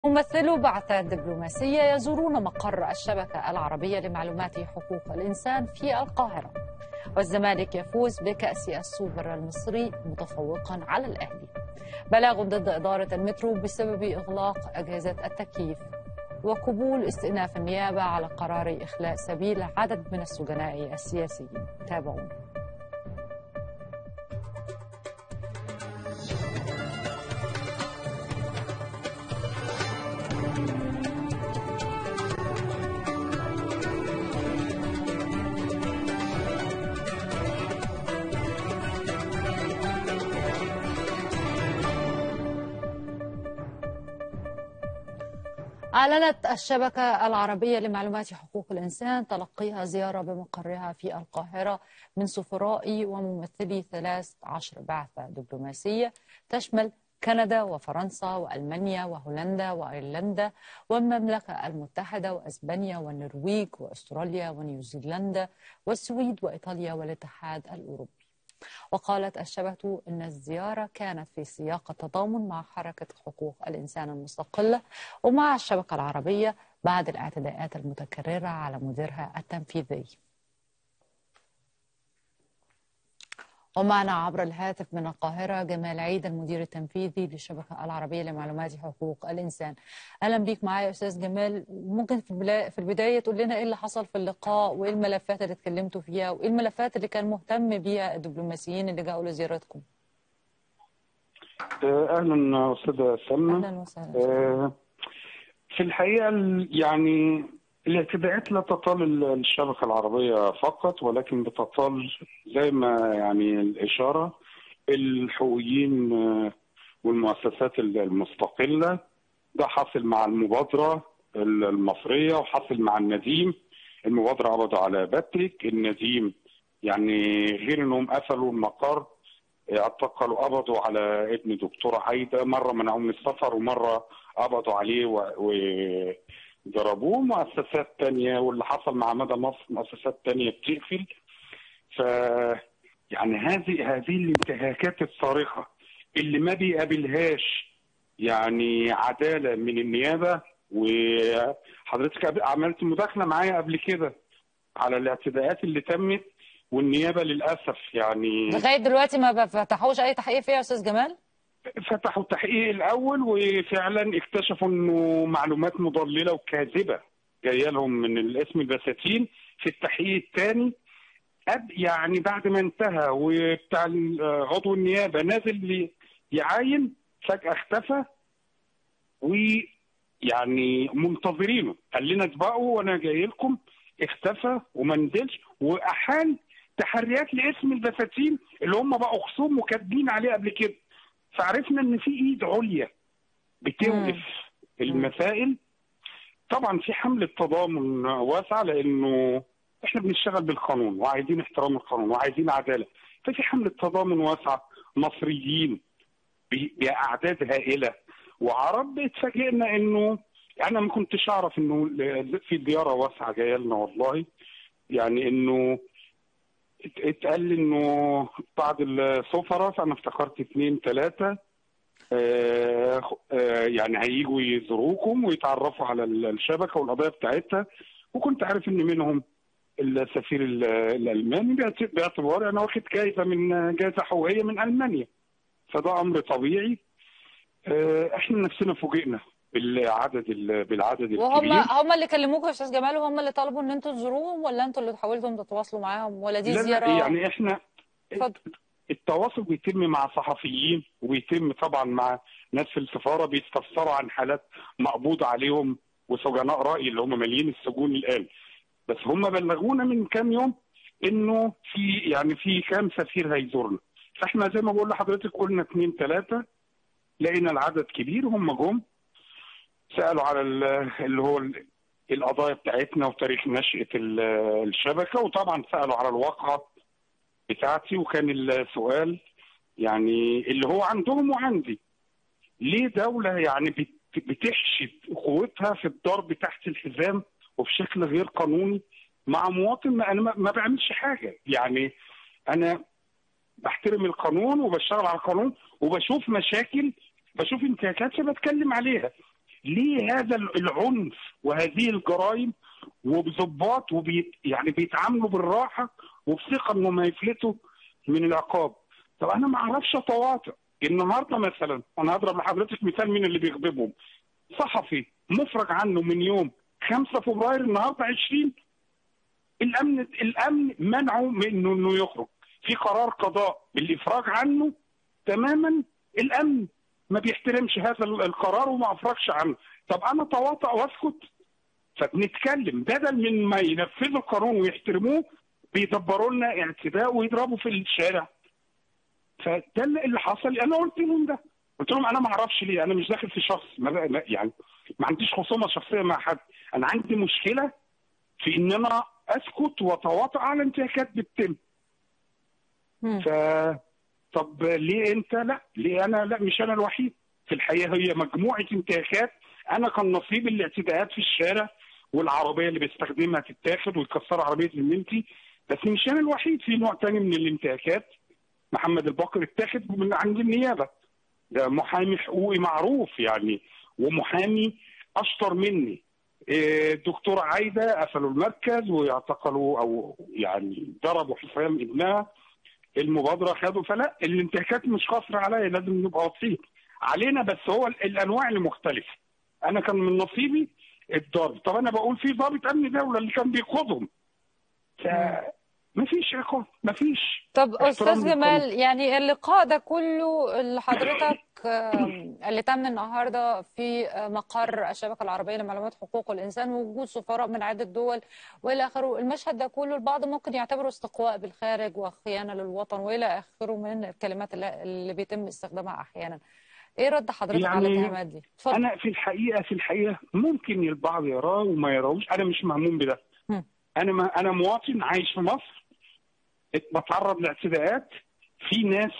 ممثلو بعثات دبلوماسية يزورون مقر الشبكة العربية لمعلومات حقوق الإنسان في القاهرة والزمالك يفوز بكأس السوبر المصري متفوقا على الأهلي بلاغ ضد إدارة المترو بسبب إغلاق أجهزة التكييف وقبول استئناف النيابة على قرار إخلاء سبيل عدد من السجناء السياسيين تابعونا أعلنت الشبكة العربية لمعلومات حقوق الإنسان تلقيها زيارة بمقرها في القاهرة من سفراء وممثلي 13 بعثة دبلوماسية تشمل كندا وفرنسا وألمانيا وهولندا وأيرلندا والمملكة المتحدة وأسبانيا والنرويج وأستراليا ونيوزيلندا والسويد وإيطاليا والاتحاد الأوروبي وقالت الشبكة أن الزيارة كانت في سياق التضامن مع حركة حقوق الإنسان المستقلة ومع الشبكة العربية بعد الاعتداءات المتكررة على مديرها التنفيذي ومعنا عبر الهاتف من القاهرة جمال عيد المدير التنفيذي للشبكة العربية لمعلومات حقوق الإنسان أهلا بيك معايا يا أستاذ جمال ممكن في البداية, في البداية تقول لنا إيه اللي حصل في اللقاء وإيه الملفات اللي اتكلمتوا فيها وإيه الملفات اللي كان مهتم بيها الدبلوماسيين اللي جاءوا لزيارتكم أهلا أستاذة سلمى أهلا وسهلا آه، في الحقيقة ال- يعني الاعتداءات لا تطال الشبكة العربية فقط ولكن بتطال زي ما يعني الإشارة الحقوقيين آه، والمؤسسات المستقلة ده حاصل مع المبادرة المصرية وحاصل مع النديم المبادرة قبضوا على باتريك النديم يعني غير انهم قفلوا المقر اعتقلوا قبضوا على ابن دكتورة عايدة مرة منعوه من السفر ومرة قبضوا عليه و- وضربوه مؤسسات تانية واللي حصل مع مدى مصر مؤسسات تانية بتقفل ف يعني هذه هذه الانتهاكات الصارخة اللي ما بيقابلهاش يعني عدالة من النيابة وحضرتك عملت مداخلة معايا قبل كده على الاعتداءات اللي تمت والنيابة للأسف يعني لغاية دلوقتي ما فتحوش أي تحقيق فيها يا أستاذ جمال فتحوا التحقيق الاول وفعلا اكتشفوا انه معلومات مضلله وكاذبه جايه لهم من الاسم البساتين في التحقيق الثاني أب يعني بعد ما انتهى وبتاع عضو النيابه نازل لي- يعاين فجاه اختفى ويعني منتظرينه قال لنا اسبقوا وانا جاي لكم اختفى وما نزلش واحال تحريات لاسم البساتين اللي هم بقوا خصوم وكاتبين عليه قبل كده فعرفنا ان في ايد عليا بتوقف المسائل طبعا في حمله تضامن واسعه لانه احنا بنشتغل بالقانون وعايزين احترام القانون وعايزين عداله ففي حمله تضامن واسعه مصريين ب- باعداد هائله وعرب اتفاجئنا انه انا ما كنتش اعرف انه ل- في زياره واسعه جايه لنا والله يعني انه ات- اتقال انه بعض السفراء فانا افتكرت اثنين ثلاثه آه آه يعني هيجوا يزوروكم ويتعرفوا على ال- الشبكه والقضايا بتاعتها وكنت عارف ان منهم السفير ال- الالماني باعت- باعتبار انا واخد جائزه من جائزه حقوقيه من المانيا فده امر طبيعي آه احنا نفسنا فوجئنا بالعدد ال- بالعدد وهم الكبير هم اللي كلموكوا يا أستاذ جمال وهم اللي طلبوا إن أنتوا تزوروهم ولا أنتوا اللي حاولتم تتواصلوا معاهم ولا دي لا لا زيارة يعني احنا اتفضل. التواصل بيتم مع صحفيين وبيتم طبعا مع ناس في السفاره بيستفسروا عن حالات مقبوض عليهم وسجناء راي اللي هم ماليين السجون الان بس هم بلغونا من كام يوم انه في يعني في كام سفير هيزورنا فاحنا زي ما بقول لحضرتك قلنا اثنين ثلاثه لقينا العدد كبير هم جم سالوا على ال- اللي هو ال- القضايا بتاعتنا وتاريخ نشاه ال- الشبكه وطبعا سالوا على الواقعه بتاعتي وكان السؤال يعني اللي هو عندهم وعندي ليه دولة يعني بت- بتحشد قوتها في الضرب تحت الحزام وبشكل غير قانوني مع مواطن ما انا ما- ما بعملش حاجة يعني انا بحترم القانون وبشتغل على القانون وبشوف مشاكل بشوف انتهاكات فبتكلم عليها ليه هذا العنف وهذه الجرائم وبظباط وبيت يعني بيتعاملوا بالراحه وبثقه انهم هيفلتوا من العقاب طب انا ما اعرفش اتواطئ النهارده مثلا انا هضرب لحضرتك مثال مين اللي بيغضبهم صحفي مفرج عنه من يوم 5 فبراير النهارده 20 الامن الامن منعه من انه انه يخرج في قرار قضاء بالافراج عنه تماما الامن ما بيحترمش هذا القرار وما افرجش عنه طب انا تواطأ واسكت فبنتكلم بدل من ما ينفذوا القانون ويحترموه بيدبروا لنا اعتداء ويضربوا في الشارع فده اللي حصل انا قلت لهم ده قلت لهم انا ما اعرفش ليه انا مش داخل في شخص ما يعني ما عنديش خصومه شخصيه مع حد انا عندي مشكله في ان انا اسكت واتواطأ على انتهاكات بتتم ف طب ليه انت لا ليه انا لا مش انا الوحيد في الحقيقه هي مجموعه انتهاكات انا كان نصيب الاعتداءات في الشارع والعربيه اللي بيستخدمها تتاخد ويكسروا عربيه زميلتي بس مش انا الوحيد في نوع تاني من الانتهاكات محمد الباقر اتاخد من عند النيابه ده محامي حقوقي معروف يعني ومحامي اشطر مني الدكتورة عايدة قفلوا المركز واعتقلوا أو يعني ضربوا حسام ابنها المبادرة خدوا فلا الانتهاكات مش قصر عليا لازم نبقى واضحين علينا بس هو الأنواع اللي مختلفة أنا كان من نصيبي الضرب طب أنا بقول في ضابط أمن دولة اللي كان بيقودهم ف ما فيش عقاب ما فيش طب استاذ جمال يعني اللقاء ده كله اللي حضرتك اللي تم النهارده في مقر الشبكه العربيه لمعلومات حقوق الانسان ووجود سفراء من عده دول والى اخره المشهد ده كله البعض ممكن يعتبره استقواء بالخارج وخيانه للوطن والى اخره من الكلمات اللي بيتم استخدامها احيانا ايه رد حضرتك يعني على الاتهامات دي؟ اتفضل انا في الحقيقه في الحقيقه ممكن البعض يراه وما يراهوش انا مش مهموم بده م. انا ما انا مواطن عايش في مصر بتعرض لاعتداءات في ناس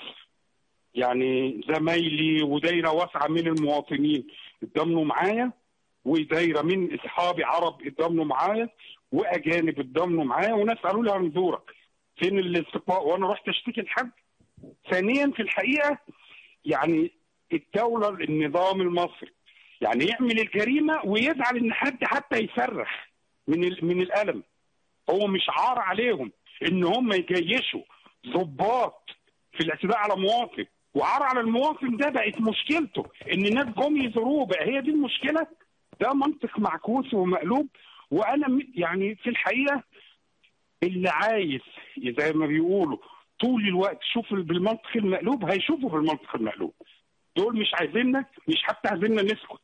يعني زمايلي ودايره واسعه من المواطنين اتضامنوا معايا ودايره من اصحابي عرب اتضامنوا معايا واجانب اتضامنوا معايا وناس قالوا لي عن دورك فين الاستقواء وانا رحت اشتكي لحد ثانيا في الحقيقه يعني الدوله النظام المصري يعني يعمل الجريمه ويزعل ان حد حتى يصرخ من من الالم هو مش عار عليهم ان هم يجيشوا ضباط في الاعتداء على مواطن وعار على المواطن ده بقت مشكلته ان الناس جم يزوروه بقى هي دي المشكله ده منطق معكوس ومقلوب وانا يعني في الحقيقه اللي عايز زي ما بيقولوا طول الوقت شوف بالمنطق المقلوب هيشوفوا بالمنطق المقلوب دول مش عايزيننا مش حتى عايزيننا نسكت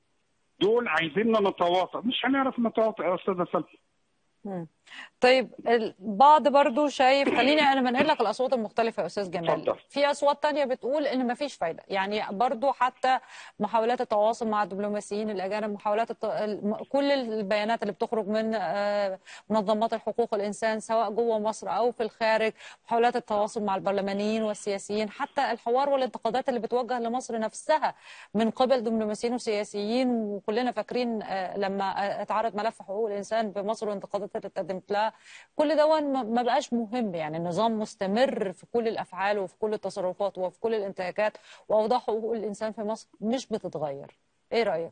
دول عايزيننا نتواطأ مش هنعرف نتواطأ يا استاذه سلمى طيب البعض برضو شايف خليني انا بنقل لك الاصوات المختلفه يا استاذ جمال اتفضل. في اصوات تانية بتقول ان مفيش فايده يعني برضو حتى محاولات التواصل مع الدبلوماسيين الاجانب محاولات الت... الم- كل البيانات اللي بتخرج من آه، منظمات الحقوق الانسان سواء جوه مصر او في الخارج محاولات التواصل مع البرلمانيين والسياسيين حتى الحوار والانتقادات اللي بتوجه لمصر نفسها من قبل دبلوماسيين وسياسيين وكلنا فاكرين آه، لما آه، اتعرض ملف حقوق الانسان بمصر والانتقادات اللي اتقدمت لها كل ده ما ما بقاش مهم يعني النظام مستمر في كل الافعال وفي كل التصرفات وفي كل الانتهاكات واوضاع حقوق الانسان في مصر مش بتتغير ايه رايك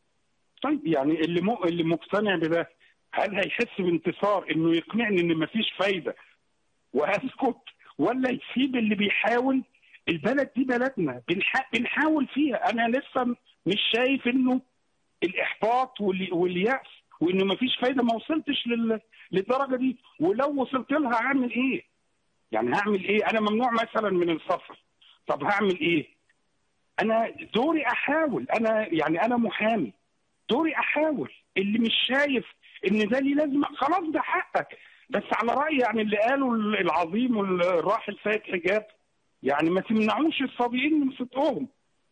طيب يعني اللي م... اللي مقتنع بده هل هيحس بانتصار انه يقنعني ان مفيش فايده واسكت ولا يسيب اللي بيحاول البلد دي بلدنا بنح... بنحاول فيها انا لسه مش شايف انه الاحباط وال... والياس وانه مفيش فايده ما وصلتش لل... للدرجه دي ولو وصلت لها هعمل ايه؟ يعني هعمل ايه؟ انا ممنوع مثلا من السفر طب هعمل ايه؟ انا دوري احاول انا يعني انا محامي دوري احاول اللي مش شايف ان ده ليه لازمه خلاص ده حقك بس على راي يعني اللي قاله العظيم الراحل سيد حجاب يعني ما تمنعوش الصابئين من صدقهم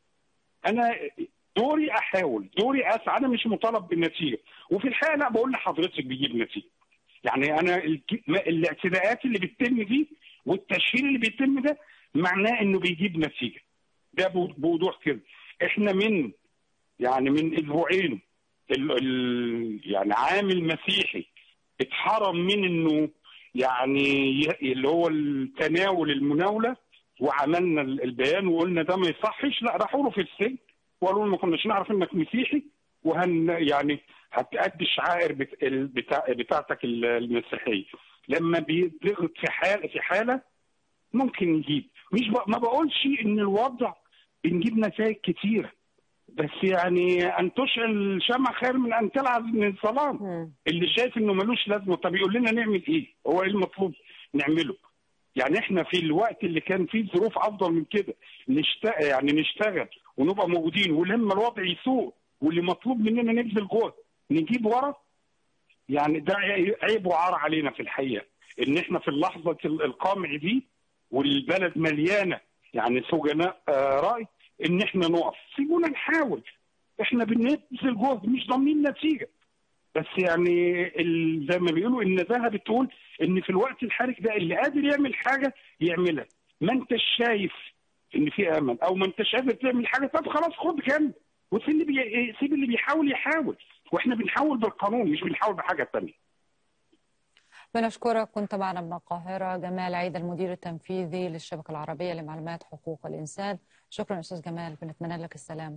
انا دوري احاول دوري اسعى انا مش مطالب بالنتيجه وفي الحقيقه لا بقول لحضرتك بيجيب نتيجه يعني انا الك- الاعتداءات اللي بتتم دي والتشهير اللي بيتم ده معناه انه بيجيب نتيجه ده بو- بوضوح كده احنا من يعني من اسبوعين ال ال يعني عامل مسيحي اتحرم من انه يعني ي- اللي هو التناول المناوله وعملنا ال- البيان وقلنا ده ما يصحش لا راحوا له في السجن وقالوا له ما كناش نعرف انك مسيحي وهن يعني هتأدي الشعائر بت- ال- بتاع بتاعتك ال- المسيحيه لما بيضغط في حاله في حاله ممكن نجيب مش ب... ما بقولش ان الوضع بنجيب نتائج كتيره بس يعني ان تشعل شمع خير من ان تلعب من الظلام مم. اللي شايف انه ملوش لازمه طب يقول لنا نعمل ايه؟ هو ايه المطلوب نعمله؟ يعني احنا في الوقت اللي كان فيه ظروف افضل من كده نشتغل يعني نشتغل ونبقى موجودين ولما الوضع يسوء واللي مطلوب مننا نبذل جهد نجيب ورا يعني ده عيب وعار علينا في الحقيقه ان احنا في اللحظه القامع دي والبلد مليانه يعني سجناء آه، راي ان احنا نقف سيبونا نحاول احنا بنبذل جهد مش ضامنين نتيجه بس يعني ال- زي ما بيقولوا النزاهه بتقول ان في الوقت الحرج ده اللي قادر يعمل حاجه يعملها ما انتش شايف ان في امل او ما انتش قادر تعمل حاجه طب خلاص خد جنب وسيب اللي بي... سيب اللي بيحاول يحاول واحنا بنحاول بالقانون مش بنحاول بحاجه ثانيه بنشكرك كنت معنا من القاهرة جمال عيد المدير التنفيذي للشبكة العربية لمعلومات حقوق الإنسان شكرا أستاذ جمال بنتمنى لك السلامة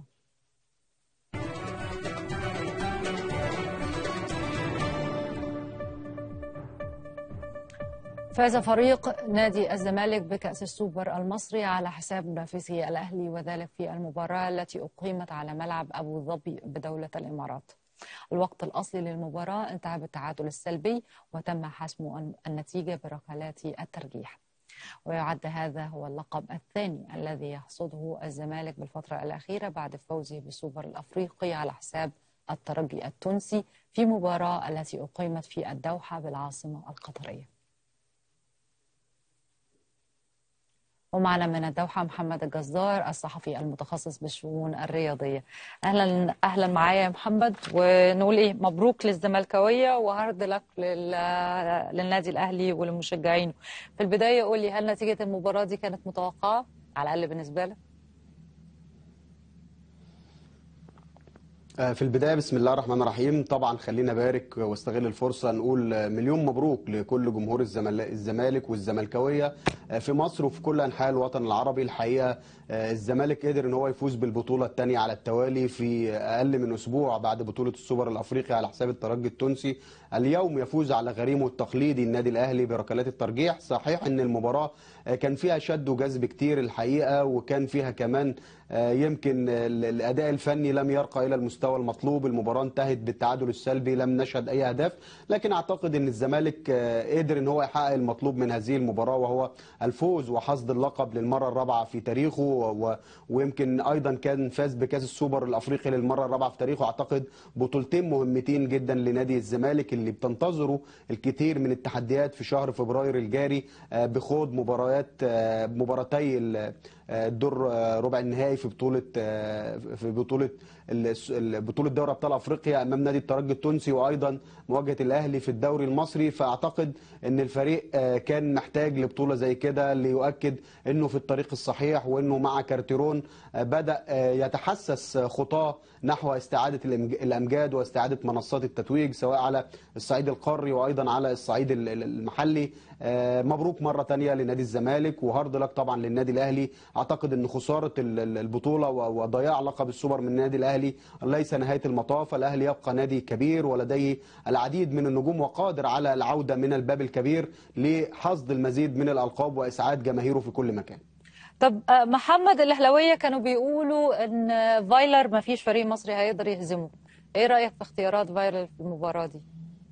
فاز فريق نادي الزمالك بكأس السوبر المصري على حساب منافسه الأهلي وذلك في المباراة التي أقيمت على ملعب أبو ظبي بدولة الإمارات الوقت الأصلي للمباراة انتهى بالتعادل السلبي وتم حسم النتيجة بركلات الترجيح ويعد هذا هو اللقب الثاني الذي يحصده الزمالك بالفترة الأخيرة بعد فوزه بالسوبر الأفريقي على حساب الترجي التونسي في مباراة التي أقيمت في الدوحة بالعاصمة القطرية ومعنا من الدوحة محمد الجزار الصحفي المتخصص بالشؤون الرياضية أهلا أهلا معايا يا محمد ونقول إيه مبروك للزملكاوية وهارد لك لل... للنادي الأهلي ولمشجعينه في البداية قول لي هل نتيجة المباراة دي كانت متوقعة على الأقل بالنسبة لك؟ في البداية بسم الله الرحمن الرحيم طبعا خلينا بارك واستغل الفرصة نقول مليون مبروك لكل جمهور الزمال- الزمالك والزملكاوية في مصر وفي كل أنحاء الوطن العربي الحقيقة الزمالك قدر ان هو يفوز بالبطولة الثانية على التوالي في أقل من أسبوع بعد بطولة السوبر الأفريقي على حساب الترجي التونسي اليوم يفوز على غريمه التقليدي النادي الأهلي بركلات الترجيح صحيح ان المباراة كان فيها شد وجذب كتير الحقيقة وكان فيها كمان يمكن الأداء الفني لم يرقى إلى المستوى المطلوب المباراة انتهت بالتعادل السلبي لم نشهد أي أهداف لكن أعتقد أن الزمالك قدر أن هو يحقق المطلوب من هذه المباراة وهو الفوز وحصد اللقب للمرة الرابعة في تاريخه و... ويمكن أيضا كان فاز بكأس السوبر الأفريقي للمرة الرابعة في تاريخه أعتقد بطولتين مهمتين جدا لنادي الزمالك اللي بتنتظره الكثير من التحديات في شهر فبراير الجاري بخوض مباريات مباراتي الدور ربع النهائي في بطوله في بطوله بطوله دوري ابطال افريقيا امام نادي الترجي التونسي وايضا مواجهه الاهلي في الدوري المصري فاعتقد ان الفريق كان محتاج لبطوله زي كده ليؤكد انه في الطريق الصحيح وانه مع كارتيرون بدا يتحسس خطاه نحو استعاده الامجاد واستعاده منصات التتويج سواء على الصعيد القاري وايضا على الصعيد المحلي مبروك مره ثانيه لنادي الزمالك وهارد لك طبعا للنادي الاهلي اعتقد ان خساره البطوله وضياع لقب السوبر من النادي الاهلي ليس نهايه المطاف الاهلي يبقى نادي كبير ولديه العديد من النجوم وقادر على العوده من الباب الكبير لحصد المزيد من الالقاب واسعاد جماهيره في كل مكان طب محمد الاهلاويه كانوا بيقولوا ان فايلر ما فيش فريق مصري هيقدر يهزمه ايه رايك في اختيارات فايلر في المباراه دي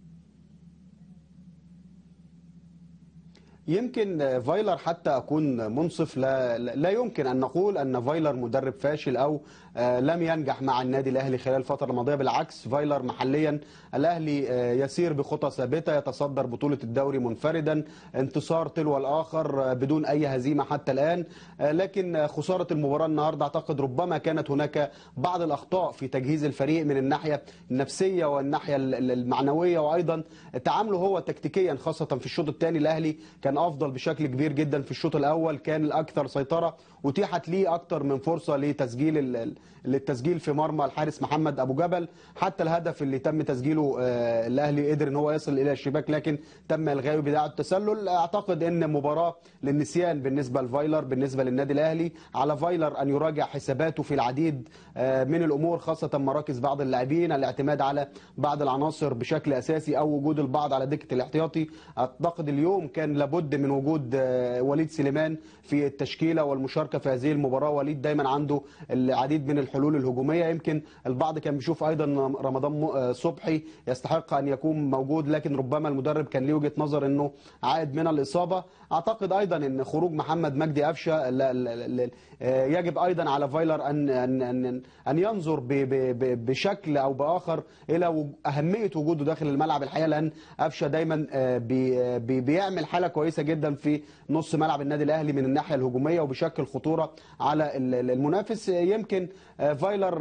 يمكن فايلر حتى اكون منصف لا, لا يمكن ان نقول ان فايلر مدرب فاشل او لم ينجح مع النادي الاهلي خلال الفتره الماضيه بالعكس فايلر محليا الاهلي يسير بخطى ثابته يتصدر بطوله الدوري منفردا انتصار تلو الاخر بدون اي هزيمه حتى الان لكن خساره المباراه النهارده اعتقد ربما كانت هناك بعض الاخطاء في تجهيز الفريق من الناحيه النفسيه والناحيه المعنويه وايضا تعامله هو تكتيكيا خاصه في الشوط الثاني الاهلي كان افضل بشكل كبير جدا في الشوط الاول كان الاكثر سيطره اتيحت ليه اكثر من فرصه لتسجيل للتسجيل في مرمى الحارس محمد ابو جبل حتى الهدف اللي تم تسجيله آه، الاهلي قدر ان هو يصل الى الشباك لكن تم الغائه بداعي التسلل اعتقد ان مباراه للنسيان بالنسبه لفايلر بالنسبه للنادي الاهلي على فايلر ان يراجع حساباته في العديد آه، من الامور خاصه مراكز بعض اللاعبين الاعتماد على بعض العناصر بشكل اساسي او وجود البعض على دكه الاحتياطي اعتقد اليوم كان لابد من وجود آه، وليد سليمان في التشكيله والمشاركه في هذه المباراه وليد دايما عنده العديد من الحلول الهجوميه يمكن البعض كان بيشوف ايضا رمضان م- آه، صبحي يستحق ان يكون موجود لكن ربما المدرب كان ليه وجهه نظر انه عائد من الاصابه اعتقد ايضا ان خروج محمد مجدي قفشه لا- لا- لا- آه، يجب ايضا على فايلر ان ان ان, أن ينظر ب- ب- ب- بشكل او باخر الى وج- اهميه وجوده داخل الملعب الحقيقه لان قفشه دايما آه، بي- بي- بيعمل حاله كويسه جدا في نص ملعب النادي الاهلي من الناحيه الهجوميه وبيشكل خطوره على ال- ال- المنافس آه، يمكن آه، فايلر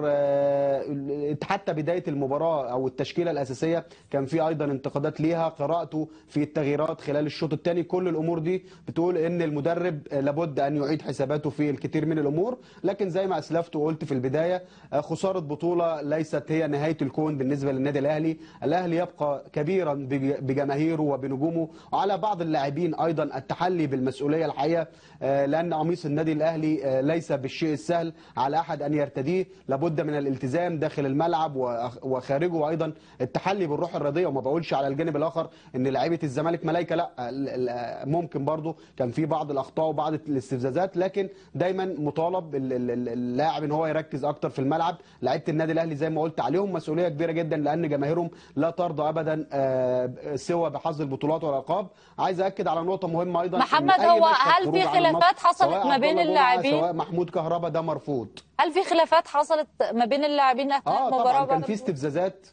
آه، حتى بدايه المباراه او التشكيله الاساسيه كان في ايضا انتقادات ليها قراءته في التغييرات خلال الشوط الثاني كل الامور دي بتقول ان المدرب آه، لابد ان يعيد حساباته في الكثير من الامور لكن زي ما اسلفت وقلت في البدايه آه، خساره بطوله ليست هي نهايه الكون بالنسبه للنادي الاهلي الاهلي يبقى كبيرا بج- بجماهيره وبنجومه وعلى بعض اللاعبين ايضا التحلي بالمسؤوليه الحقيقه آه، لان قميص النادي الاهلي آه، ليس بالشيء السهل على احد ان يرتديه لابد من الالتزام داخل الملعب وأخ- وخارجه وايضا التحلي بالروح الرياضيه وما بقولش على الجانب الاخر ان لعيبه الزمالك ملائكه لا ال- ال- ممكن برضو كان في بعض الاخطاء وبعض الاستفزازات لكن دايما مطالب ال- ال- ال- اللاعب ان هو يركز اكتر في الملعب لعيبه النادي الاهلي زي ما قلت عليهم مسؤوليه كبيره جدا لان جماهيرهم لا ترضى ابدا آه، سوى بحظ البطولات والالقاب عايز اكد على نقطه مهمه ايضا إن محمد، أي هو مشهد هل خروج في عن خلافات النص، حصلت سواء ما بين عبد الله جمعة، اللاعبين؟ سواء محمود كهربا ده مرفوض هل في خلافات حصلت ما بين اللاعبين اثناء اه المباراه طبعا كان بعد في استفزازات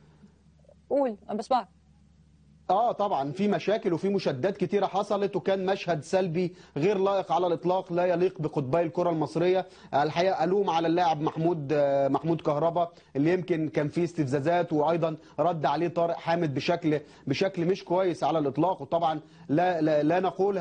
قول انا بسمعك اه طبعا في مشاكل وفي مشادات كتيره حصلت وكان مشهد سلبي غير لائق على الاطلاق لا يليق بقطبي الكره المصريه الحقيقه الوم على اللاعب محمود آه، محمود كهربا اللي يمكن كان فيه استفزازات وايضا رد عليه طارق حامد بشكل بشكل مش كويس على الاطلاق وطبعا لا لا, لا نقول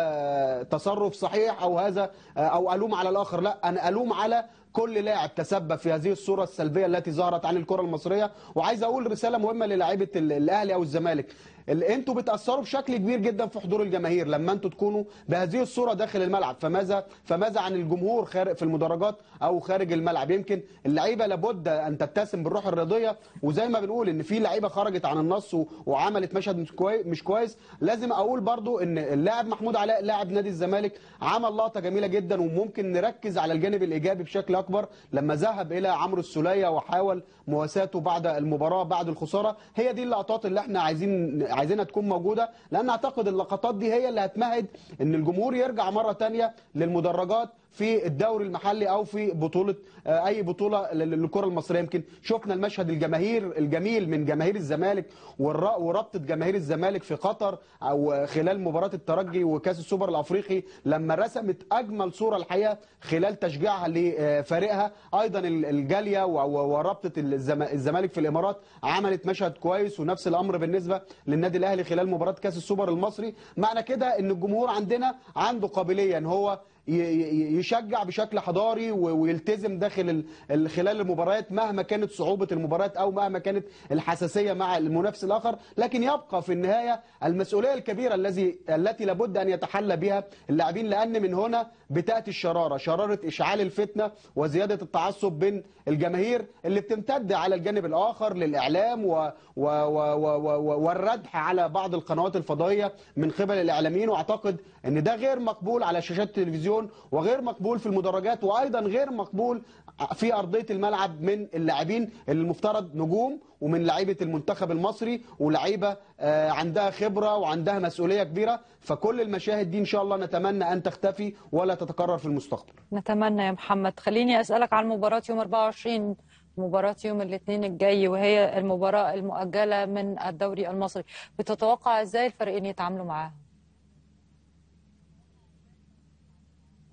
هذا تصرف صحيح او هذا او الوم على الاخر لا انا الوم على كل لاعب تسبب في هذه الصوره السلبيه التي ظهرت عن الكره المصريه وعايز اقول رساله مهمه للاعيبه ال- الاهلي او الزمالك ال- انتوا بتاثروا بشكل كبير جدا في حضور الجماهير لما انتوا تكونوا بهذه الصوره داخل الملعب فماذا فماذا عن الجمهور خارج في المدرجات او خارج الملعب يمكن اللعيبه لابد ان تتسم بالروح الرياضيه وزي ما بنقول ان في لعيبه خرجت عن النص و- وعملت مشهد مش كويس مش كويس لازم اقول برضو ان اللاعب محمود علاء لاعب نادي الزمالك عمل لقطه جميله جدا وممكن نركز على الجانب الايجابي بشكل اكبر لما ذهب الى عمرو السوليه وحاول مواساته بعد المباراه بعد الخساره هي دي اللقطات اللي احنا عايزين عايزينها تكون موجوده لان اعتقد اللقطات دي هي اللي هتمهد ان الجمهور يرجع مره تانية للمدرجات في الدوري المحلي او في بطوله آه، اي بطوله لل- للكره المصريه يمكن شفنا المشهد الجماهير الجميل من جماهير الزمالك والر- ورابطه جماهير الزمالك في قطر او خلال مباراه الترجي وكاس السوبر الافريقي لما رسمت اجمل صوره الحقيقه خلال تشجيعها لفريقها ايضا ال- الجاليه و- و- ورابطه الزم- الزمالك في الامارات عملت مشهد كويس ونفس الامر بالنسبه للنادي الاهلي خلال مباراه كاس السوبر المصري معنى كده ان الجمهور عندنا عنده قابليه ان هو ي- ي- يشجع بشكل حضاري و- ويلتزم داخل ال- ال- خلال المباريات مهما كانت صعوبة المباريات أو مهما كانت الحساسية مع المنافس الآخر لكن يبقى في النهاية المسؤولية الكبيرة الذي التي لابد أن يتحلى بها اللاعبين لأن من هنا بتأتي الشرارة شرارة إشعال الفتنة وزيادة التعصب بين الجماهير اللي بتمتد على الجانب الآخر للإعلام و و و و و والردح على بعض القنوات الفضائية من قبل الإعلاميين وأعتقد أن ده غير مقبول على شاشات التلفزيون وغير مقبول في المدرجات وأيضا غير مقبول في أرضية الملعب من اللاعبين اللي المفترض نجوم ومن لعيبة المنتخب المصري ولعيبة آه، عندها خبرة وعندها مسؤولية كبيرة فكل المشاهد دي إن شاء الله نتمنى أن تختفي ولا تتكرر في المستقبل نتمنى يا محمد خليني أسألك عن مباراة يوم 24 مباراة يوم الاثنين الجاي وهي المباراة المؤجلة من الدوري المصري بتتوقع ازاي الفريقين يتعاملوا معاها؟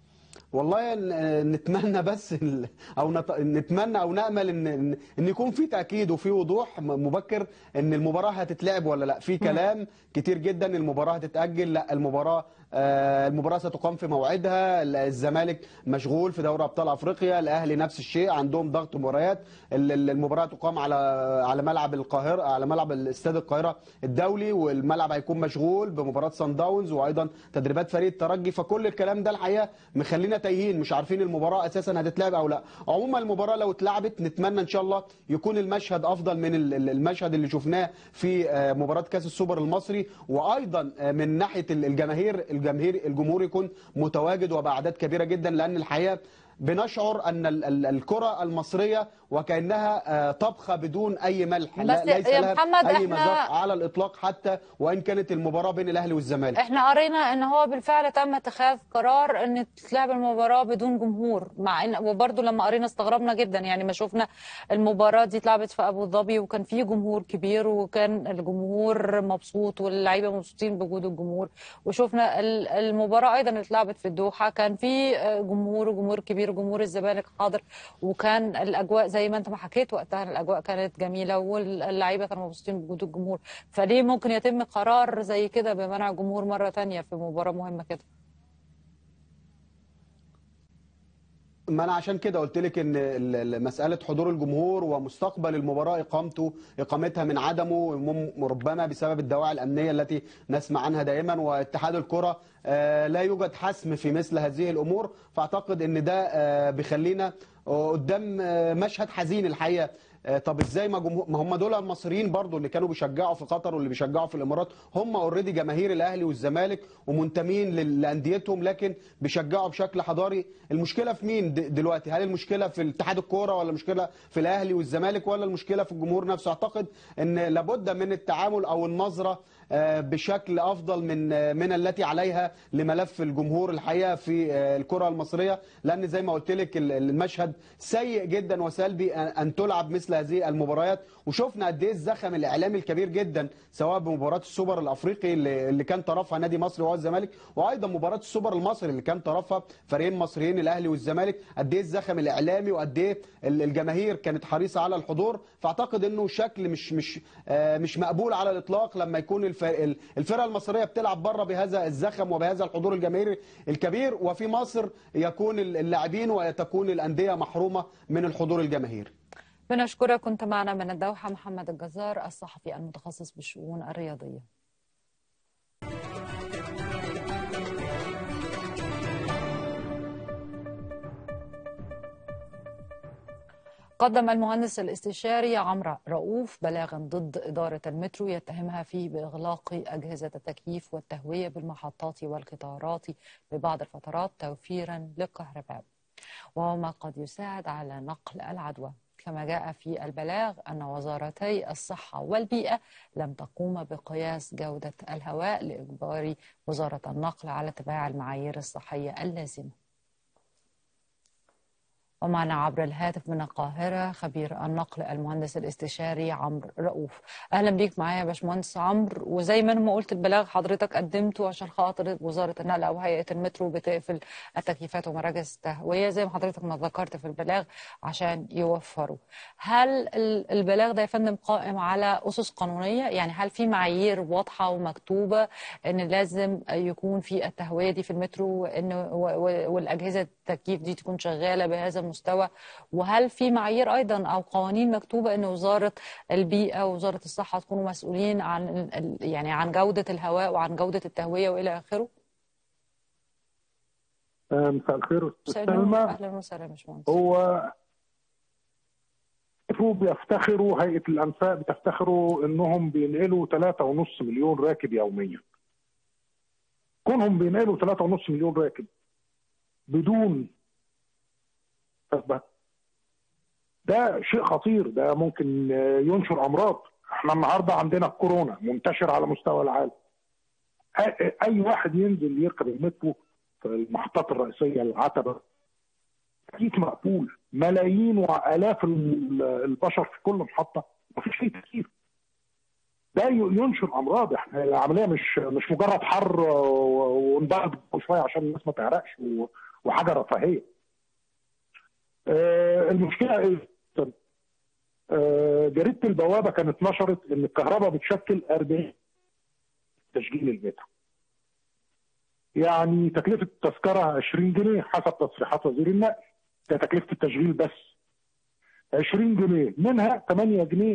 والله ن- نتمنى بس ال- او نت- نتمنى او نامل ان ان إن يكون في تاكيد وفي وضوح م- مبكر ان المباراه هتتلعب ولا لا في كلام كتير جدا المباراه هتتاجل لا المباراه آه، المباراه ستقام في موعدها ال- الزمالك مشغول في دوري ابطال افريقيا الاهلي نفس الشيء عندهم ضغط مباريات ال- ال- المباراه تقام على على ملعب القاهره على ملعب الاستاد القاهره الدولي والملعب هيكون مشغول بمباراه سان داونز وايضا تدريبات فريق الترجي فكل الكلام ده الحقيقه مخلينا تايهين مش عارفين المباراه اساسا هتتلعب او لا عموما المباراه لو اتلعبت نتمنى ان شاء الله يكون المشهد افضل من ال- ال- المشهد اللي شفناه في آه، مباراه كاس السوبر المصري وايضا آه، من ناحيه ال- الجماهير الجماهير الجمهور يكون متواجد وباعداد كبيره جدا لان الحقيقه بنشعر ان ال- ال- الكره المصريه وكانها آه، طبخه بدون اي ملح بس لا ليس يا لها محمد اي إحنا- مذاق على الاطلاق حتى وان كانت المباراه بين الاهلي والزمالك احنا قرينا ان هو بالفعل تم اتخاذ قرار ان تتلعب المباراه بدون جمهور مع ان وبرضه لما قرينا استغربنا جدا يعني ما شفنا المباراه دي اتلعبت في ابو ظبي وكان في جمهور كبير وكان الجمهور مبسوط واللعيبه مبسوطين بوجود الجمهور وشفنا ال- المباراه ايضا اللي اتلعبت في الدوحه كان في آه، جمهور وجمهور كبير جمهور الزمالك حاضر وكان الاجواء زي ما انت ما حكيت وقتها الاجواء كانت جميله واللعيبه كانوا مبسوطين بوجود الجمهور فليه ممكن يتم قرار زي كده بمنع الجمهور مرة تانية في مباراة مهمة كده ما انا عشان كده قلت لك ان ال- ال- مساله حضور الجمهور ومستقبل المباراه اقامته اقامتها من عدمه مم- ربما بسبب الدواعي الامنيه التي نسمع عنها دائما واتحاد الكره آه، لا يوجد حسم في مثل هذه الامور فاعتقد ان ده آه، بيخلينا آه، قدام آه، مشهد حزين الحقيقه آه، طب ازاي ما جمهور ما هم دول المصريين برضو اللي كانوا بيشجعوا في قطر واللي بيشجعوا في الامارات هم اوريدي جماهير الاهلي والزمالك ومنتمين لل- لانديتهم لكن بيشجعوا بشكل حضاري المشكله في مين د- دلوقتي هل المشكله في اتحاد الكوره ولا المشكله في الاهلي والزمالك ولا المشكله في الجمهور نفسه اعتقد ان لابد من التعامل او النظره آه، بشكل افضل من آه، من التي عليها لملف الجمهور الحقيقه في آه، الكره المصريه لان زي ما قلت لك ال- المشهد سيء جدا وسلبي ان أن تلعب مثل هذه المباريات وشفنا قد ايه الزخم الاعلامي الكبير جدا سواء بمباراه السوبر الافريقي اللي اللي كان طرفها نادي مصر وهو الزمالك وايضا مباراه السوبر المصري اللي كان طرفها فريقين مصريين الاهلي والزمالك قد ايه الزخم الاعلامي وقد ايه ال- الجماهير كانت حريصه على الحضور فاعتقد انه شكل مش مش آه، مش مقبول على الاطلاق لما يكون الف- ال- الفرقه المصريه بتلعب بره بهذا الزخم وبهذا الحضور الجماهيري الكبير وفي مصر يكون اللاعبين وتكون الانديه محرومه من الحضور الجماهيري بنشكرك كنت معنا من الدوحة محمد الجزار الصحفي المتخصص بالشؤون الرياضية قدم المهندس الاستشاري عمرو رؤوف بلاغا ضد إدارة المترو يتهمها فيه بإغلاق أجهزة التكييف والتهوية بالمحطات والقطارات ببعض الفترات توفيرا للكهرباء وهو ما قد يساعد على نقل العدوى كما جاء في البلاغ أن وزارتي الصحة والبيئة لم تقوم بقياس جودة الهواء لإجبار وزارة النقل على اتباع المعايير الصحية اللازمة ومعنا عبر الهاتف من القاهرة خبير النقل المهندس الاستشاري عمرو رؤوف أهلا بيك معايا يا باشمهندس عمرو وزي ما أنا ما قلت البلاغ حضرتك قدمته عشان خاطر وزارة النقل أو هيئة المترو بتقفل التكييفات ومراكز التهوية زي ما حضرتك ما ذكرت في البلاغ عشان يوفروا هل ال- البلاغ ده يا فندم قائم على أسس قانونية يعني هل في معايير واضحة ومكتوبة إن لازم يكون في التهوية دي في المترو إن و- و- والأجهزة التكييف دي تكون شغالة بهذا المستوى وهل في معايير أيضا أو قوانين مكتوبة إن وزارة البيئة ووزارة الصحة تكونوا مسؤولين عن ال- ال- يعني عن جودة الهواء وعن جودة التهوية وإلى آخره؟ آه، مساء الخير مساء استاذ النور. سلمى أهلا وسهلا يا باشمهندس هو المفروض بيفتخروا هيئه الانفاق بتفتخروا انهم بينقلوا 3.5 مليون راكب يوميا كونهم بينقلوا 3.5 مليون راكب بدون تثبت ده شيء خطير ده ممكن آه، ينشر امراض احنا النهارده عندنا الكورونا منتشر على مستوى العالم أي- اي واحد ينزل يركب المترو في المحطات الرئيسيه العتبه تكييف مقبول ملايين والاف ال- البشر في كل محطه مفيش فيه تكييف ده ي- ينشر امراض احنا العمليه مش مش مجرد حر و- ونبرد شويه عشان الناس ما تعرقش و- وحاجه رفاهيه آه، المشكله ايه؟ آه، جريده البوابه كانت نشرت ان الكهرباء بتشكل 40 تشغيل المترو يعني تكلفه التذكره 20 جنيه حسب تصريحات وزير النقل ده تكلفه التشغيل بس 20 جنيه منها 8 جنيه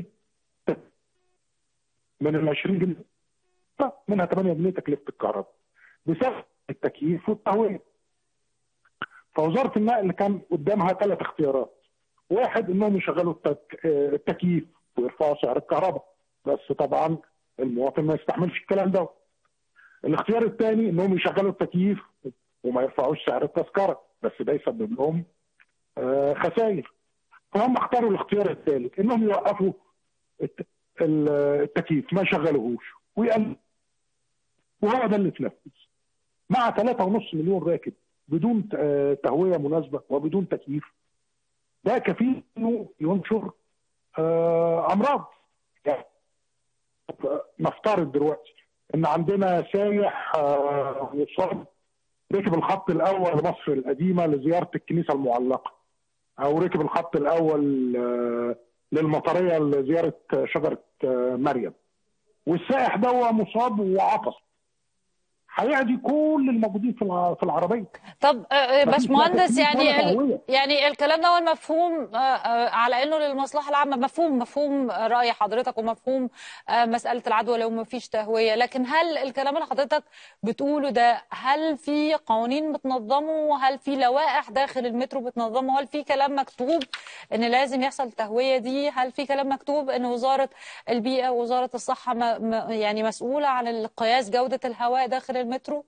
من ال 20 جنيه منها 8 جنيه تكلفه الكهرباء بسبب التكييف والتهويه فوزاره النقل كان قدامها ثلاث اختيارات واحد انهم يشغلوا التك... آه، التكييف ويرفعوا سعر الكهرباء بس طبعا المواطن ما يستحملش الكلام ده الاختيار الثاني انهم يشغلوا التكييف وما يرفعوش سعر التذكره بس ده يسبب لهم آه، خسائر فهم اختاروا الاختيار الثالث انهم يوقفوا الت- ال- التكييف ما يشغلوهوش ويقل وهو ده اللي اتنفذ مع 3.5 مليون راكب بدون آه، تهويه مناسبه وبدون تكييف ده كفيل انه ينشر آه، امراض يعني نفترض دلوقتي ان عندنا سايح آه، مصاب ركب الخط الاول لمصر القديمه لزياره الكنيسه المعلقه او ركب الخط الاول آه، للمطريه لزياره شجره آه، مريم والسائح ده هو مصاب وعطس هيعدي كل الموجودين في الع- في العربيه طب آه، آه، مفيش لا باشمهندس تكييف يعني ولا ال- تهوية. يعني الكلام ده هو المفهوم آه، آه، على انه للمصلحه العامه مفهوم مفهوم آه، راي حضرتك ومفهوم آه، مساله العدوى لو ما فيش تهويه لكن هل الكلام اللي حضرتك بتقوله ده هل في قوانين بتنظمه هل في لوائح داخل المترو بتنظمه هل في كلام مكتوب ان لازم يحصل تهويه دي هل في كلام مكتوب ان وزاره البيئه ووزاره الصحه م- م- يعني مسؤوله عن قياس جوده الهواء داخل المترو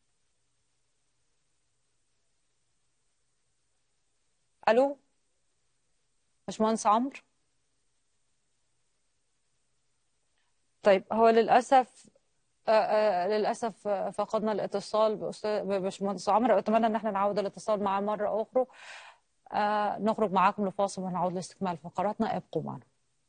الو باشمهندس عمرو طيب هو للاسف آه، آه، للاسف آه، فقدنا الاتصال باستاذ باشمهندس عمرو اتمنى ان احنا نعود الاتصال معاه مره اخرى آه، نخرج معاكم لفاصل ونعود لاستكمال فقراتنا ابقوا معنا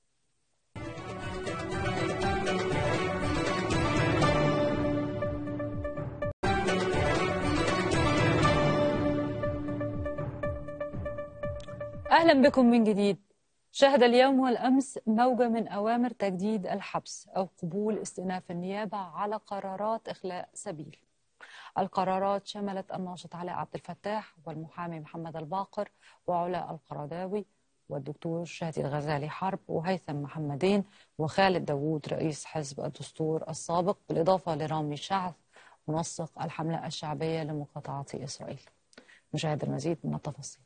أهلا بكم من جديد شهد اليوم والأمس موجة من أوامر تجديد الحبس أو قبول استئناف النيابة على قرارات إخلاء سبيل القرارات شملت الناشط علاء عبد الفتاح والمحامي محمد الباقر وعلاء القرضاوي والدكتور شادي الغزالي حرب وهيثم محمدين وخالد داوود رئيس حزب الدستور السابق بالإضافة لرامي شعث منسق الحملة الشعبية لمقاطعة إسرائيل نشاهد المزيد من التفاصيل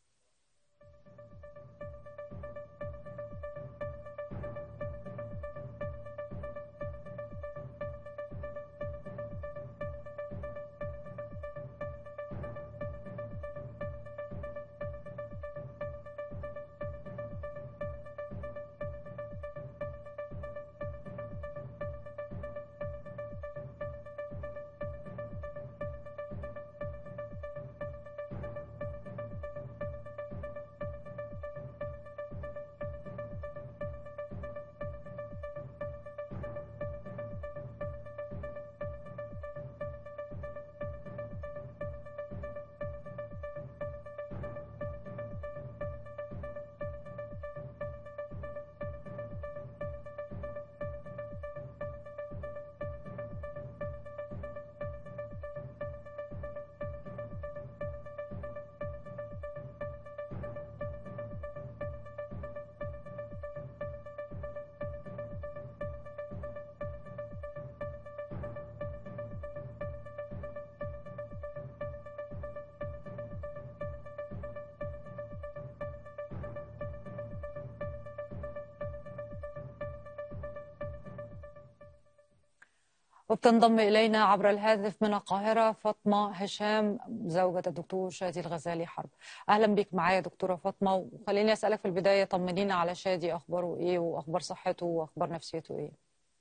وبتنضم إلينا عبر الهاتف من القاهرة فاطمة هشام زوجة الدكتور شادي الغزالي حرب أهلا بك معايا دكتورة فاطمة وخليني أسألك في البداية طمنينا على شادي أخباره إيه وأخبار صحته وأخبار نفسيته إيه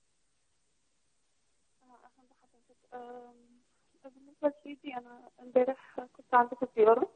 أهلا بحضرتك أم، بالنسبة لشيدي أنا امبارح كنت عندي في زيارة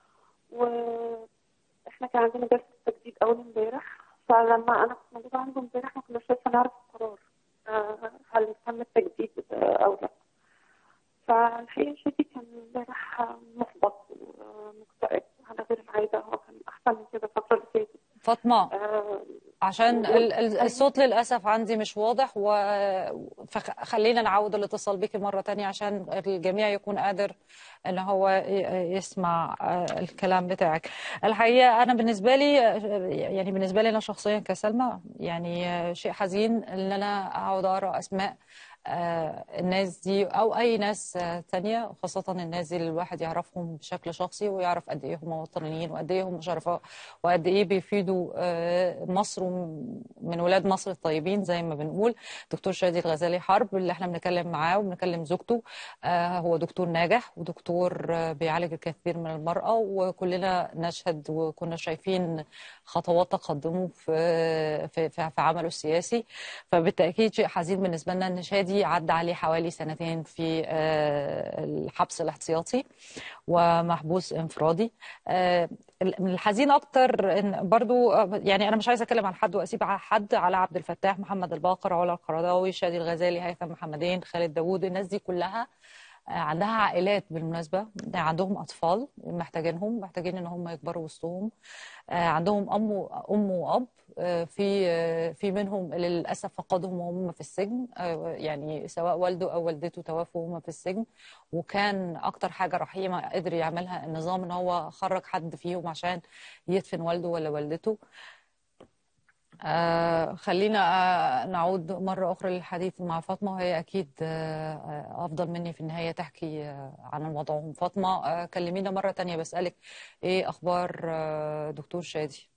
وإحنا كان عندنا جلسة تجديد أول امبارح فلما أنا كنت موجودة عنده امبارح ما كناش لسه نعرف القرار آه، هل تم التجديد آه، أو لا فالحقيقة شادي كان امبارح محبط ومكتئب على غير العادة هو كان أحسن من كده الفترة اللي فاتت فاطمة آه، عشان ال- ال- أيوة. الصوت للأسف عندي مش واضح وخلينا نعود الاتصال بك مرة تانية عشان الجميع يكون قادر ان هو ي- يسمع آه، الكلام بتاعك الحقيقة أنا بالنسبة لي آه، يعني بالنسبة لي أنا شخصيا كسلمى يعني آه، شيء حزين ان أنا أقعد أقرأ أسماء آه، الناس دي او اي ناس آه، تانية وخاصة الناس دي اللي الواحد يعرفهم بشكل شخصي ويعرف قد ايه هم وطنيين وقد ايه هم شرفاء وقد ايه بيفيدوا آه، مصر وم- من ولاد مصر الطيبين زي ما بنقول دكتور شادي الغزالي حرب اللي احنا بنتكلم معاه وبنكلم زوجته آه، هو دكتور ناجح ودكتور آه، بيعالج الكثير من المرأة وكلنا نشهد وكنا شايفين خطوات تقدمه في في في في عمله السياسي فبالتأكيد شيء حزين بالنسبة لنا إن شادي عدى عليه حوالي سنتين في آه، الحبس الاحتياطي ومحبوس انفرادي آه، من الحزين أكتر إن برضو آه، يعني أنا مش عايزة أتكلم عن حد وأسيب على حد على عبد الفتاح محمد الباقر علا القرضاوي شادي الغزالي هيثم محمدين خالد داوود الناس دي كلها آه، عندها عائلات بالمناسبة عندهم أطفال محتاجينهم محتاجين إن هم يكبروا وسطهم آه، عندهم أم و- أم وأب آه، في آه، في منهم اللي للأسف فقدهم وهم في السجن آه، يعني سواء والده أو والدته توفوا وهم في السجن وكان أكتر حاجة رحيمة قدر يعملها النظام إن هو خرج حد فيهم عشان يدفن والده ولا والدته آه خلينا آه نعود مرة أخرى للحديث مع فاطمة وهي أكيد آه آه، أفضل مني في النهاية تحكي آه عن وضعهم فاطمة آه كلمينا مرة تانية بسألك إيه أخبار آه دكتور شادي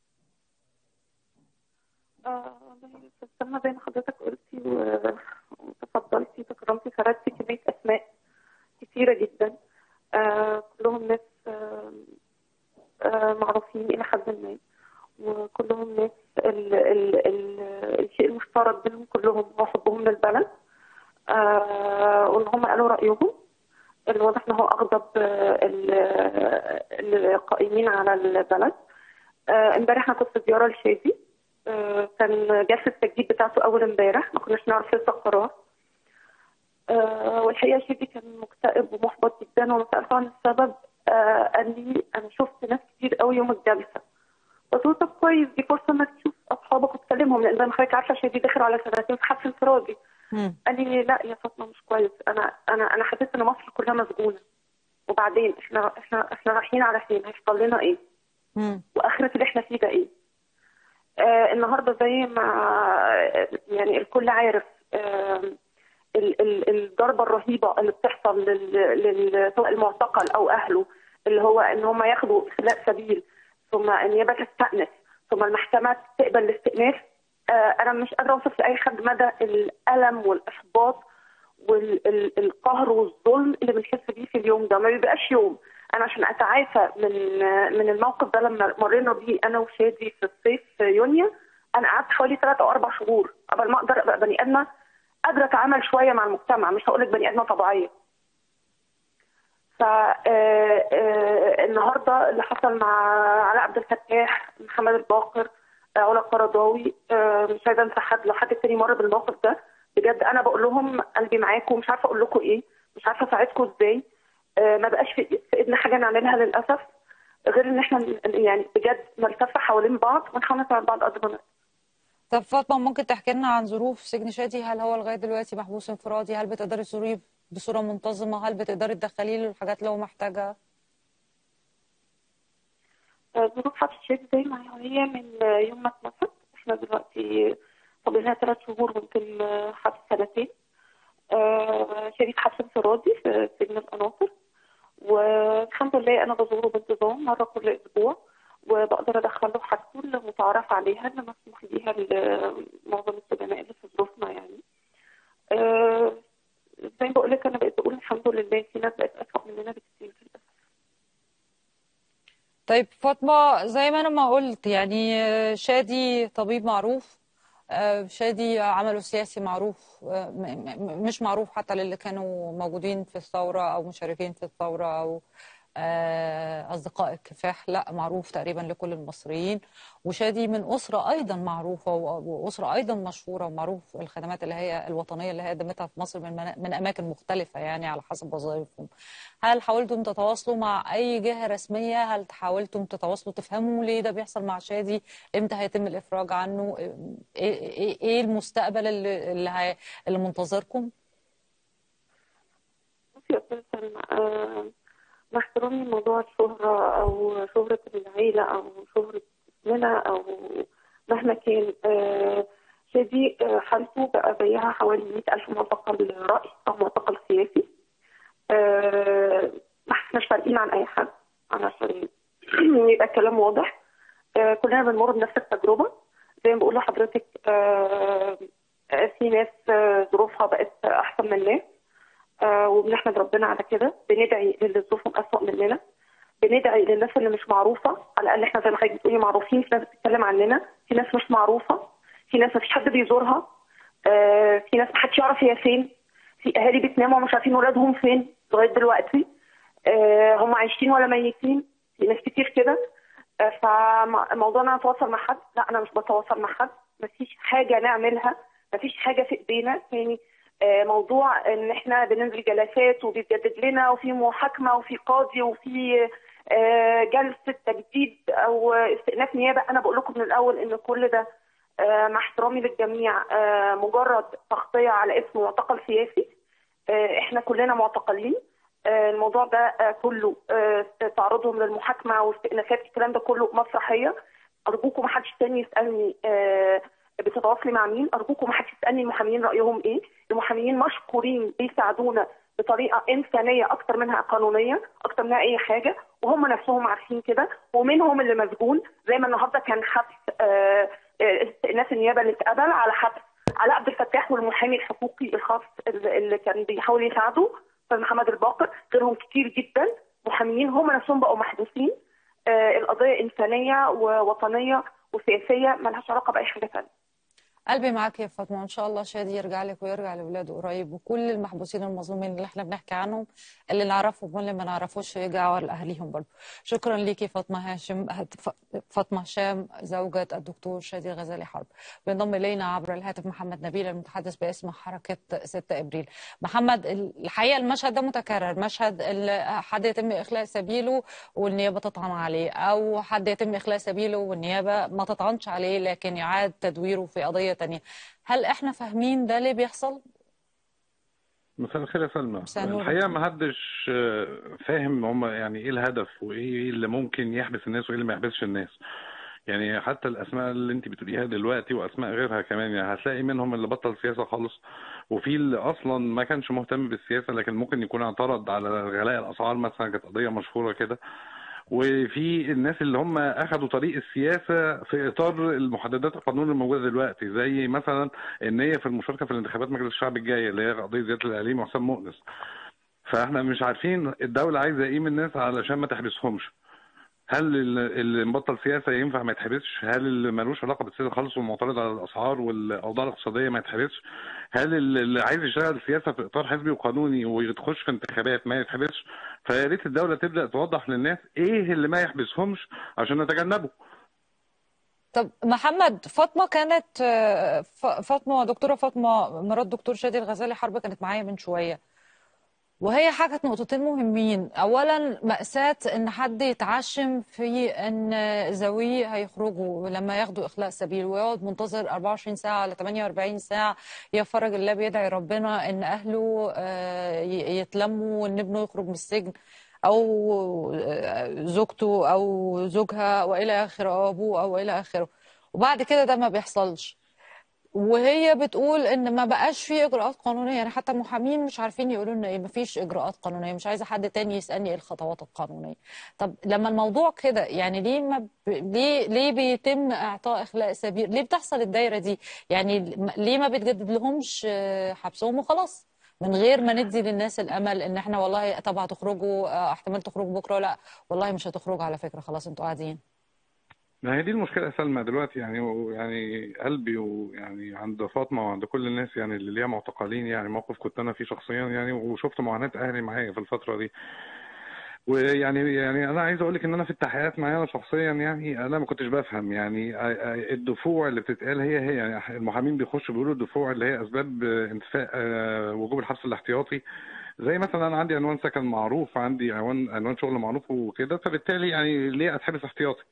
آه، والله فاهمة زي ما حضرتك قلتي و- وتفضلتي تكرمتي سردتي كمية أسماء كتيرة جدا آه، كلهم ناس آه، آه، معروفين إلى حد ما وكلهم ناس ال ال ال الشيء المشترك بينهم كلهم هو حبهم للبلد آه، وإن هم قالوا رأيهم الواضح إن هو أغضب آه، ال- القائمين على البلد آه، امبارح أنا كنت في زيارة لشادي آه، كان جلسة التجديد بتاعته أول امبارح ما كناش نعرف لسه القرار آه، والحقيقة شادي كان مكتئب ومحبط جدا وما سألته عن السبب آه، قال لي أنا شفت ناس كتير قوي يوم الجلسة قلت له طب كويس دي فرصة إنك تشوف أصحابك وتكلمهم لأن زي ما حضرتك عارفة شادي داخل على سنتين في حبس انفرادي مم. قال لي لا يا فاطمة مش كويس أنا أنا أنا حسيت إن مصر كلها مسجونة وبعدين إحنا إحنا إحنا رايحين على فين هيحصل لنا إيه مم. واخره اللي احنا فيه ده ايه آه النهارده زي ما يعني الكل عارف آه ال- ال- الضربه الرهيبه اللي بتحصل لل- لل- سواء المعتقل او اهله اللي هو ان هم ياخدوا اخلاء سبيل ثم النيابه تستأنف ثم المحكمه تقبل الاستئناف آه انا مش قادره اوصف لاي حد مدى الالم والاحباط والقهر والظلم اللي بنحس بيه في اليوم ده ما بيبقاش يوم انا عشان اتعافى من من الموقف ده لما مرينا بيه انا وشادي في الصيف في يونيو انا قعدت حوالي ثلاث او اربع شهور قبل ما اقدر ابقى بني ادمه قادره اتعامل شويه مع المجتمع مش هقول لك بني ادمه طبيعيه ف آه، آه، النهارده اللي حصل مع علاء عبد الفتاح محمد الباقر آه، علا القرضاوي آه، مش عايزه انسى حد لو حد تاني مر بالموقف ده بجد انا بقول لهم قلبي معاكم مش عارفه اقول لكم ايه مش عارفه اساعدكم ازاي آه، ما بقاش في في ايدنا حاجه نعملها للاسف غير ان احنا ن- يعني بجد نلتف حوالين بعض ونحاول نساعد بعض قد ما نقدر طب فاطمة ممكن تحكي لنا عن ظروف سجن شادي هل هو لغاية دلوقتي محبوس انفرادي هل بتقدري تزوريه بصورة منتظمة هل بتقدري تدخليه له الحاجات اللي هو محتاجها آه، ظروف حبس شادي زي ما هي من آه، يوم ما اتنفت احنا دلوقتي فاضل لنا ثلاث شهور ممكن آه، حبس سنتين آه، شادي في حبس انفرادي في سجن القناطر والحمد لله انا بزوره بانتظام مره كل اسبوع وبقدر ادخل له حاجته اللي متعارف عليها اللي مسموح بيها لمعظم السجناء اللي في ظروفنا يعني آه، زي ما بقول لك انا بقيت بقول الحمد لله في ناس بقت اسوء مننا بكتير للاسف طيب فاطمة زي ما أنا ما قلت يعني آه، شادي طبيب معروف آه، شادي عمله السياسي معروف آه، م- م- مش معروف حتى للي كانوا موجودين في الثورة أو مشاركين في الثورة أو آه، أصدقاء الكفاح لا معروف تقريبا لكل المصريين وشادي من أسرة أيضا معروفة و- وأسرة أيضا مشهورة ومعروف الخدمات اللي هي الوطنية اللي هي قدمتها في مصر من منا- من أماكن مختلفة يعني على حسب وظائفهم هل حاولتم تتواصلوا مع أي جهة رسمية هل حاولتم تتواصلوا تفهموا ليه ده بيحصل مع شادي امتى هيتم الإفراج عنه إيه, إيه, إيه المستقبل اللي, اللي, هي اللي منتظركم بصي يا أستاذ سلمى آه، مع احترامي موضوع الشهرة أو شهرة العيلة أو شهرة اسمنا أو مهما كان آه، شادي آه، حالته بقى زيها حوالي 100 ألف معتقل رأي أو معتقل سياسي آه، ما احناش فارقين عن أي حد علشان يبقى الكلام واضح آه، كلنا بنمر بنفس التجربة زي ما بقول لحضرتك آه، آه، في ناس آه، ظروفها بقت أحسن من ناس آه، وبنحمد ربنا على كده بندعي للي ظروفهم أسوأ مننا بندعي للناس اللي مش معروفة على الأقل احنا زي ما حضرتك بتقولي معروفين في ناس بتتكلم عننا في ناس مش معروفة في ناس مفيش حد بيزورها آه، في ناس محدش يعرف هي فين في أهالي بتنام ومش عارفين ولادهم فين لغاية دلوقتي آه، هم عايشين ولا ميتين في ناس كتير كده آه، فموضوع ان انا اتواصل مع حد لا انا مش بتواصل مع حد مفيش حاجه نعملها مفيش حاجه في ايدينا يعني آه، موضوع ان احنا بننزل جلسات وبيتجدد لنا وفي محاكمه وفي قاضي وفي آه، جلسه تجديد او استئناف نيابه انا بقول لكم من الاول ان كل ده آه، مع احترامي للجميع آه، مجرد تغطيه على اسم معتقل سياسي آه، احنا كلنا معتقلين آه، الموضوع ده آه، كله آه، تعرضهم للمحاكمه واستئنافات الكلام ده كله مسرحيه ارجوكم ما حدش تاني يسالني آه، بتتواصلي مع مين ارجوكم ما حدش يسالني المحاميين رايهم ايه المحاميين مشكورين بيساعدونا بطريقه انسانيه اكتر منها قانونيه اكتر منها اي حاجه وهم نفسهم عارفين كده ومنهم اللي مسجون زي ما النهارده كان حبس آه، آه، استئناف النيابه اللي اتقبل على حبس علاء عبد الفتاح والمحامي الحقوقي الخاص اللي اللي كان بيحاول يساعده استاذ محمد الباقر غيرهم كتير جدا محاميين هم نفسهم بقوا محبوسين آه، القضيه انسانيه ووطنيه وسياسيه ملهاش علاقه باي حاجه ثانيه قلبي معاك يا فاطمه وان شاء الله شادي يرجع لك ويرجع لاولاده قريب وكل المحبوسين المظلومين اللي احنا بنحكي عنهم اللي نعرفهم واللي ما نعرفوش يرجعوا لاهليهم برضه شكرا ليكي فاطمه هاشم فاطمه هشام زوجة الدكتور شادي غزالي حرب بينضم الينا عبر الهاتف محمد نبيل المتحدث باسم حركه 6 ابريل محمد الحقيقه المشهد ده متكرر مشهد اللي حد يتم اخلاء سبيله والنيابه تطعن عليه او حد يتم اخلاء سبيله والنيابه ما تطعنش عليه لكن يعاد تدويره في قضيه تانية هل احنا فاهمين ده ليه بيحصل مساء الخير يا سلمى مساء النور. الحقيقه ما حدش آه، فاهم هم يعني ايه الهدف وايه اللي ممكن يحبس الناس وايه اللي ما يحبسش الناس يعني حتى الاسماء اللي انت بتقوليها دلوقتي واسماء غيرها كمان يعني هتلاقي منهم اللي بطل سياسه خالص وفي اللي اصلا ما كانش مهتم بالسياسه لكن ممكن يكون اعترض على غلاء الاسعار مثلا كانت قضيه مشهوره كده وفي الناس اللي هم اخذوا طريق السياسه في اطار المحددات القانون الموجوده دلوقتي زي مثلا النيه في المشاركه في الانتخابات مجلس الشعب الجايه اللي هي قضيه زياده الاعلام وحسام مؤنس فاحنا مش عارفين الدوله عايزه ايه من الناس علشان ما تحبسهمش هل ال- اللي مبطل سياسه ينفع ما يتحبسش؟ هل اللي ملوش علاقه بالسياسه خالص والمعترض على الاسعار والاوضاع الاقتصاديه ما يتحبسش؟ هل اللي عايز يشتغل سياسه في اطار حزبي وقانوني ويخش في انتخابات ما يتحبسش؟ فيا ريت الدوله تبدا توضح للناس ايه اللي ما يحبسهمش عشان نتجنبه. طب محمد فاطمه كانت آه، ف- فاطمه دكتوره فاطمه مرات دكتور شادي الغزالي حرب كانت معايا من شويه وهي حكت نقطتين مهمين اولا مأساة ان حد يتعشم في ان ذويه هيخرجوا لما ياخدوا اخلاء سبيل ويقعد منتظر 24 ساعة ولا 48 ساعة يفرج الله بيدعي ربنا ان اهله آه، ي- يتلموا وان ابنه يخرج من السجن او آه، زوجته او زوجها والى اخره او ابوه او الى اخره وبعد كده ده ما بيحصلش وهي بتقول ان ما بقاش في اجراءات قانونيه يعني حتى المحامين مش عارفين يقولوا لنا ايه ما فيش اجراءات قانونيه مش عايزه حد تاني يسالني ايه الخطوات القانونيه طب لما الموضوع كده يعني ليه ما ب... ليه ليه بيتم اعطاء اخلاء سبيل ليه بتحصل الدايره دي يعني ليه ما بتجدد لهمش آه، حبسهم وخلاص من غير ما ندي للناس الامل ان احنا والله طب هتخرجوا آه، احتمال تخرجوا بكره لا والله مش هتخرجوا على فكره خلاص انتوا قاعدين ما هي دي المشكلة يا سلمى دلوقتي يعني يعني قلبي ويعني عند فاطمة وعند كل الناس يعني اللي ليها معتقلين يعني موقف كنت أنا فيه شخصيا يعني وشفت معاناة أهلي معايا في الفترة دي ويعني يعني انا عايز اقول لك ان انا في التحقيقات معايا انا شخصيا يعني انا ما كنتش بفهم يعني الدفوع اللي بتتقال هي هي يعني المحامين بيخشوا بيقولوا الدفوع اللي هي اسباب انتفاء آه، وجوب الحبس الاحتياطي زي مثلا انا عندي عنوان سكن معروف عندي عنوان عنوان شغل معروف وكده فبالتالي يعني ليه اتحبس احتياطي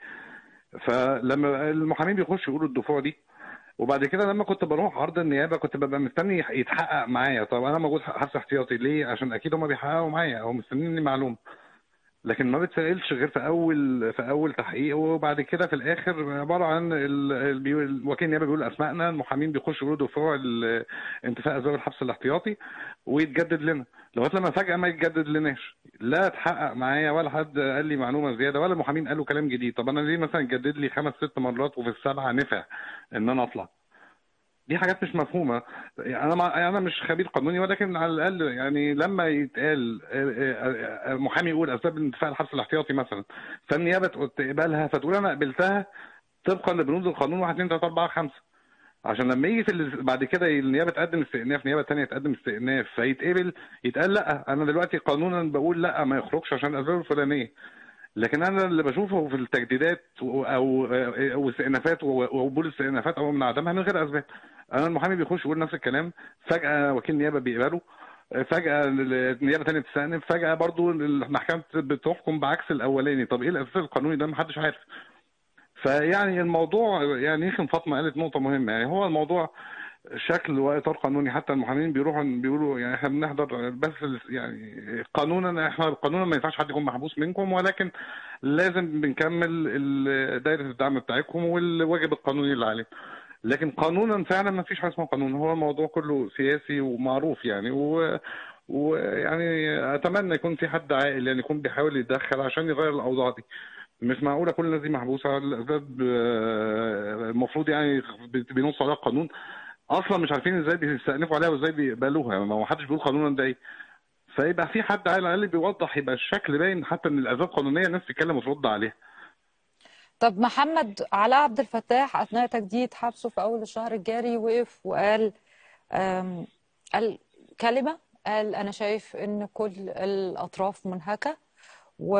فلما المحامين بيخشوا يقولوا الدفوع دي وبعد كده لما كنت بروح عرض النيابه كنت ببقى مستني يتحقق معايا طب انا موجود حبس احتياطي ليه عشان اكيد هم بيحققوا معايا او مستنيني معلومه لكن ما بتسالش غير في اول في اول تحقيق وبعد كده في الاخر عباره عن ال- ال- بيقول- وكيل النيابه بيقول اسمائنا المحامين بيخشوا يقولوا دفوع ال- انتفاء اسباب الحبس الاحتياطي ويتجدد لنا لغايه لما فجاه ما يتجدد لناش لا اتحقق معايا ولا حد قال لي معلومه زياده ولا المحامين قالوا كلام جديد طب انا ليه مثلا اتجدد لي خمس ست مرات وفي السبعه نفع ان انا اطلع دي حاجات مش مفهومه يعني انا مع... انا مش خبير قانوني ولكن على الاقل يعني لما يتقال آه، آه، آه، محامي يقول اسباب انتفاء الحبس الاحتياطي مثلا فالنيابه تقول- تقبلها فتقول انا قبلتها طبقا لبنود القانون 1 2 3 4 5 عشان لما يجي في ال- بعد كده النيابه تقدم استئناف نيابه ثانيه تقدم استئناف فيتقبل يتقال لا انا دلوقتي قانونا بقول لا ما يخرجش عشان الاسباب الفلانيه لكن انا اللي بشوفه في التجديدات و- او او استئنافات و- وقبول استئنافات او من عدمها من غير اسباب انا المحامي بيخش يقول نفس الكلام فجاه وكيل نيابه بيقبله فجاه النيابه ثانيه بتستأنف فجاه برضو المحكمه بتحكم بعكس الاولاني طب ايه الاساس القانوني ده محدش عارف فيعني الموضوع يعني يمكن فاطمه قالت نقطه مهمه يعني هو الموضوع شكل واطار قانوني حتى المحامين بيروحوا بيقولوا يعني احنا بنحضر بس يعني قانونا احنا قانونا ما ينفعش حد يكون محبوس منكم ولكن لازم بنكمل ال- دايره الدعم بتاعتكم والواجب القانوني اللي عليكم لكن قانونا فعلا ما فيش حاجه اسمها قانون هو الموضوع كله سياسي ومعروف يعني و ويعني اتمنى يكون في حد عاقل يعني يكون بيحاول يتدخل عشان يغير الاوضاع دي مش معقوله كل الناس دي محبوسه على الاسباب آه، المفروض يعني بينص عليها القانون اصلا مش عارفين ازاي بيستأنفوا عليها وازاي بيقبلوها يعني ما هو حدش بيقول قانونا ده ايه فيبقى في حد على الاقل بيوضح يبقى الشكل باين حتى ان الاسباب قانونيه الناس تتكلم وترد عليها طب محمد علاء عبد الفتاح أثناء تجديد حبسه في أول الشهر الجاري وقف وقال آم، قال كلمة قال أنا شايف إن كل الأطراف منهكة و...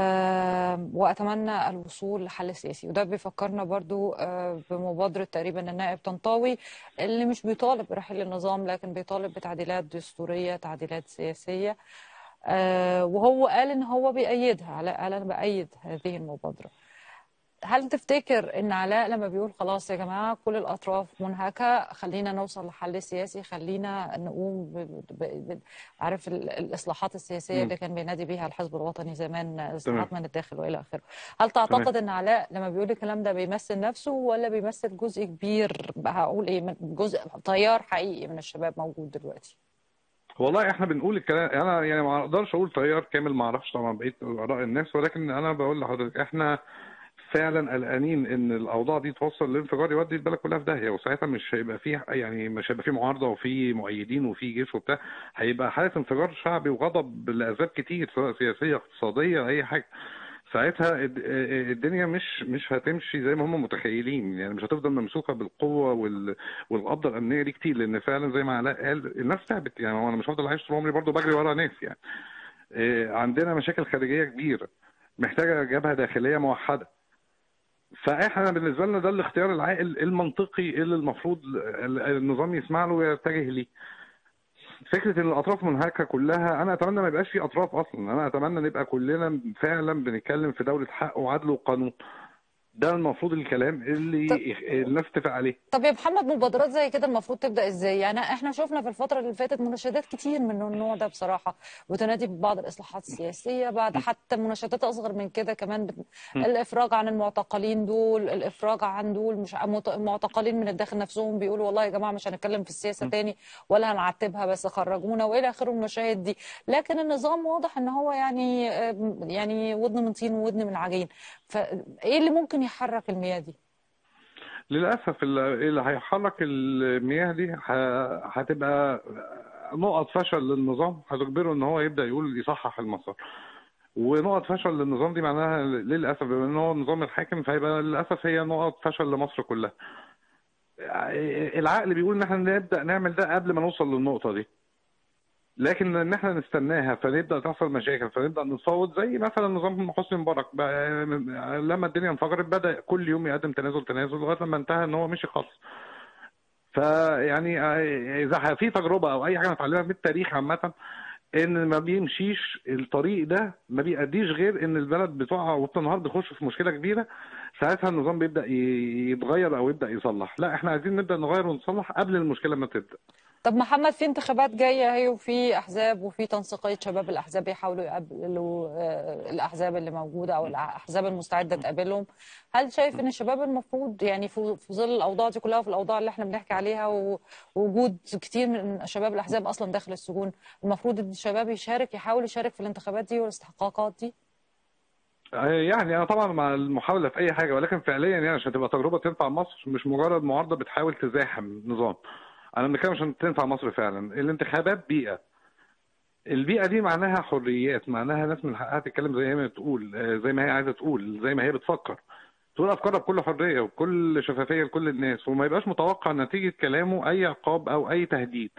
وأتمنى الوصول لحل سياسي وده بيفكرنا برضو آه، بمبادرة تقريبا النائب طنطاوي اللي مش بيطالب برحيل النظام لكن بيطالب بتعديلات دستورية تعديلات سياسية آه، وهو قال إن هو بيأيدها علاء قال أنا بأيد هذه المبادرة هل تفتكر ان علاء لما بيقول خلاص يا جماعه كل الاطراف منهكه خلينا نوصل لحل سياسي خلينا نقوم ب... ب... ب... عارف ال... الاصلاحات السياسيه مم. اللي كان بينادي بيها الحزب الوطني زمان اصلاحات تمام. من الداخل والى اخره هل تعتقد تمام. ان علاء لما بيقول الكلام ده بيمثل نفسه ولا بيمثل جزء كبير هقول ايه من جزء تيار حقيقي من الشباب موجود دلوقتي والله احنا بنقول الكلام انا يعني ما اقدرش اقول تيار كامل ما اعرفش طبعا بقيه اراء الناس ولكن انا بقول لحضرتك احنا فعلا قلقانين ان الاوضاع دي توصل لانفجار يودي البلد كلها في داهيه وساعتها مش هيبقى فيه يعني مش هيبقى فيه معارضه وفي مؤيدين وفي جيش وبتاع هيبقى حاله انفجار شعبي وغضب لاسباب كتير سواء سياسيه اقتصاديه اي حاجه ساعتها الد- الدنيا مش مش هتمشي زي ما هم متخيلين يعني مش هتفضل ممسوكه بالقوه وال والقبضه الامنيه دي كتير لان فعلا زي ما علاء قال الناس تعبت يعني هو انا مش هفضل عايش طول عمري برضه بجري ورا ناس يعني إيه، عندنا مشاكل خارجيه كبيره محتاجه جبهه داخليه موحده فاحنا بالنسبه لنا ده الاختيار العاقل المنطقي اللي المفروض ال- النظام يسمع له ويتجه ليه فكره ان الاطراف منهكه كلها انا اتمنى ما يبقاش في اطراف اصلا انا اتمنى نبقى كلنا فعلا بنتكلم في دوله حق وعدل وقانون ده المفروض الكلام اللي طب- الناس تتفق عليه طب يا محمد مبادرات زي كده المفروض تبدأ ازاي؟ يعني احنا شفنا في الفترة اللي فاتت مناشدات كتير من النوع ده بصراحة وتنادي ببعض الإصلاحات السياسية بعد حتى مناشدات أصغر من كده كمان بت... الإفراج عن المعتقلين دول الإفراج عن دول مش مت- المعتقلين من الداخل نفسهم بيقولوا والله يا جماعة مش هنتكلم في السياسة تاني ولا هنعتبها بس خرجونا وإلى آخره من المشاهد دي لكن النظام واضح إن هو يعني يعني ودن من طين وودن من عجين فإيه اللي ممكن يحرك المياه دي؟ للاسف ال- اللي هيحرك المياه دي ه- هتبقى نقط فشل للنظام هتجبره ان هو يبدا يقول يصحح المسار ونقط فشل للنظام دي معناها للاسف بما ان هو النظام الحاكم فهيبقى للاسف هي نقط فشل لمصر كلها العقل بيقول ان احنا نبدا نعمل ده قبل ما نوصل للنقطه دي لكن ان احنا نستناها فنبدا تحصل مشاكل فنبدا نصوت زي مثلا نظام حسني مبارك بقى لما الدنيا انفجرت بدا كل يوم يقدم تنازل تنازل لغايه لما انتهى ان هو مشي خالص فيعني اذا في تجربه او اي حاجه نتعلمها من التاريخ عامه ان ما بيمشيش الطريق ده ما بيأديش غير ان البلد بتقع وسط النهار بيخش في مشكله كبيره ساعتها النظام بيبدا ي- يتغير او يبدا يصلح لا احنا عايزين نبدا نغير ونصلح قبل المشكله ما تبدا طب محمد في انتخابات جاية اهي وفي أحزاب وفي تنسيقية شباب الأحزاب يحاولوا يقابلوا آه، الأحزاب اللي موجودة أو الأحزاب المستعدة تقابلهم هل شايف إن الشباب المفروض يعني في في ظل الأوضاع دي كلها وفي الأوضاع اللي احنا بنحكي عليها ووجود كتير من شباب الأحزاب أصلا داخل السجون المفروض إن الشباب يشارك يحاول يشارك في الانتخابات دي والاستحقاقات دي يعني انا طبعا مع المحاوله في اي حاجه ولكن فعليا يعني عشان تبقى تجربه تنفع مصر مش مجرد معارضه بتحاول تزاحم النظام انا بنتكلم عشان تنفع مصر فعلا الانتخابات بيئه البيئه دي معناها حريات معناها ناس من حقها تتكلم زي ما هي بتقول آه، زي ما هي عايزه تقول زي ما هي بتفكر تقول افكارها بكل حريه وبكل شفافيه لكل الناس وما يبقاش متوقع نتيجه كلامه اي عقاب او اي تهديد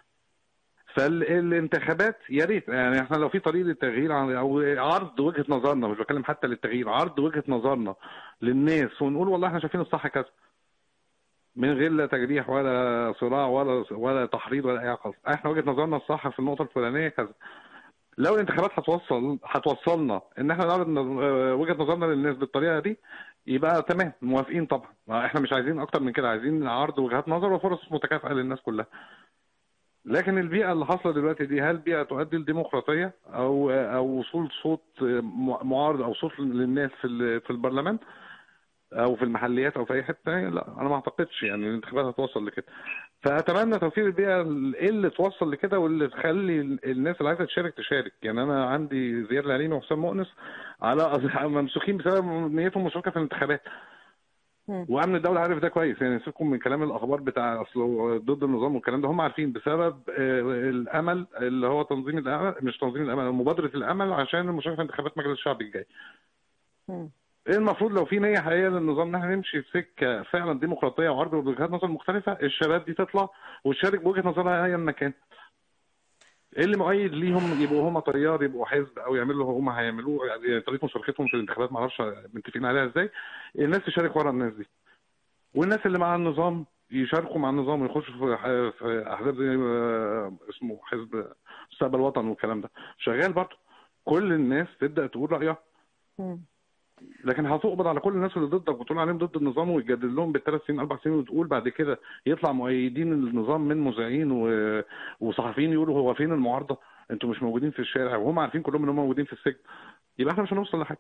فالانتخابات يا ريت يعني احنا لو في طريق للتغيير عن- او عرض وجهه نظرنا مش بتكلم حتى للتغيير عرض وجهه نظرنا للناس ونقول والله احنا شايفين الصح كذا من غير لا تجريح ولا صراع ولا ولا تحريض ولا اي حاجه احنا وجهه نظرنا الصح في النقطه الفلانيه كذا لو الانتخابات هتوصل هتوصلنا ان احنا نعرض ن- آه، وجهه نظرنا للناس بالطريقه دي يبقى تمام موافقين طبعا احنا مش عايزين اكتر من كده عايزين عرض وجهات نظر وفرص متكافئه للناس كلها لكن البيئه اللي حاصله دلوقتي دي هل بيئه تؤدي لديمقراطيه او او وصول صوت م- معارض او صوت للناس في ال- في البرلمان او في المحليات او في اي حته تانية لا انا ما اعتقدش يعني الانتخابات هتوصل لكده فاتمنى توفير البيئه اللي توصل لكده واللي تخلي الناس اللي عايزه تشارك تشارك يعني انا عندي زياد العليمي وحسام مؤنس على ممسوكين بسبب نيتهم مشاركه في الانتخابات مم. وامن الدوله عارف ده كويس يعني سيبكم من كلام الاخبار بتاع اصله ضد النظام والكلام ده هم عارفين بسبب آه، الامل اللي هو تنظيم الامل مش تنظيم الامل مبادره الامل عشان المشاركه في انتخابات مجلس الشعب الجاي مم. المفروض لو في نيه حقيقيه للنظام ان احنا نمشي في سكه فعلا ديمقراطيه وعرض وجهات نظر مختلفه الشباب دي تطلع وتشارك بوجهه نظرها ايا ما كان اللي مؤيد ليهم يبقوا هم تيار يبقوا حزب او يعملوا اللي هم هيعملوه يعني طريقه مشاركتهم في الانتخابات ما اعرفش متفقين عليها ازاي الناس تشارك ورا الناس دي والناس اللي مع النظام يشاركوا مع النظام ويخشوا في ح- في احزاب زي ما اسمه حزب مستقبل وطن والكلام ده شغال برضه كل الناس تبدا تقول رايها مم. لكن هتقبض على كل الناس اللي ضدك وتقول عليهم ضد النظام ويتجدد لهم بالثلاث سنين اربع سنين وتقول بعد كده يطلع مؤيدين النظام من مذيعين و... وصحفيين يقولوا هو فين المعارضه؟ انتوا مش موجودين في الشارع وهم عارفين كلهم ان هم موجودين في السجن يبقى احنا مش هنوصل لحاجه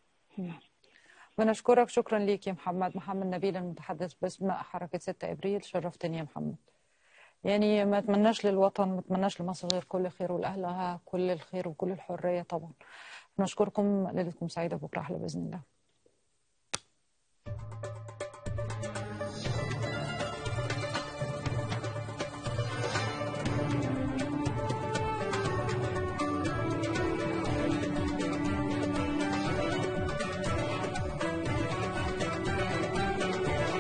بنشكرك شكرا ليك يا محمد محمد نبيل المتحدث باسم حركة 6 إبريل شرفتني يا محمد يعني ما اتمناش للوطن ما اتمناش لمصر غير كل خير ولأهلها كل الخير وكل الحرية طبعا نشكركم ليلتكم سعيدة بكرة أحلى بإذن الله